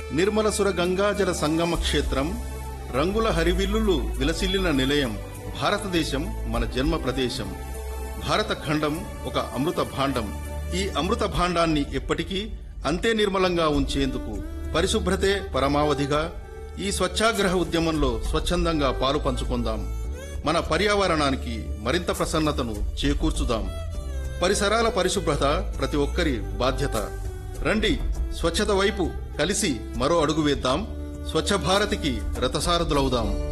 నిర్మలసుర గంగాజల సంగమ క్షేత్రం రంగుల హరివిల్లులు విలసిల్లిన నిలయం భారతదేశం మన జన్మ ప్రదేశం భారత ఖండం ఒక అమృత భాండం ఈ అమృత భాండాన్ని ఎప్పటికీ అంతే నిర్మలంగా ఉంచేందుకు పరిశుభ్రతే పరమావధిగా ఈ స్వచ్ఛాగ్రహ ఉద్యమంలో స్వచ్ఛందంగా పాలు పంచుకుందాం మన పర్యావరణానికి మరింత ప్రసన్నతను చేకూర్చుదాం పరిసరాల పరిశుభ్రత ప్రతి ఒక్కరి బాధ్యత రండి స్వచ్ఛత వైపు కలిసి మరో అడుగు వేద్దాం స్వచ్ఛ భారత్కి రథసారథులవుదాం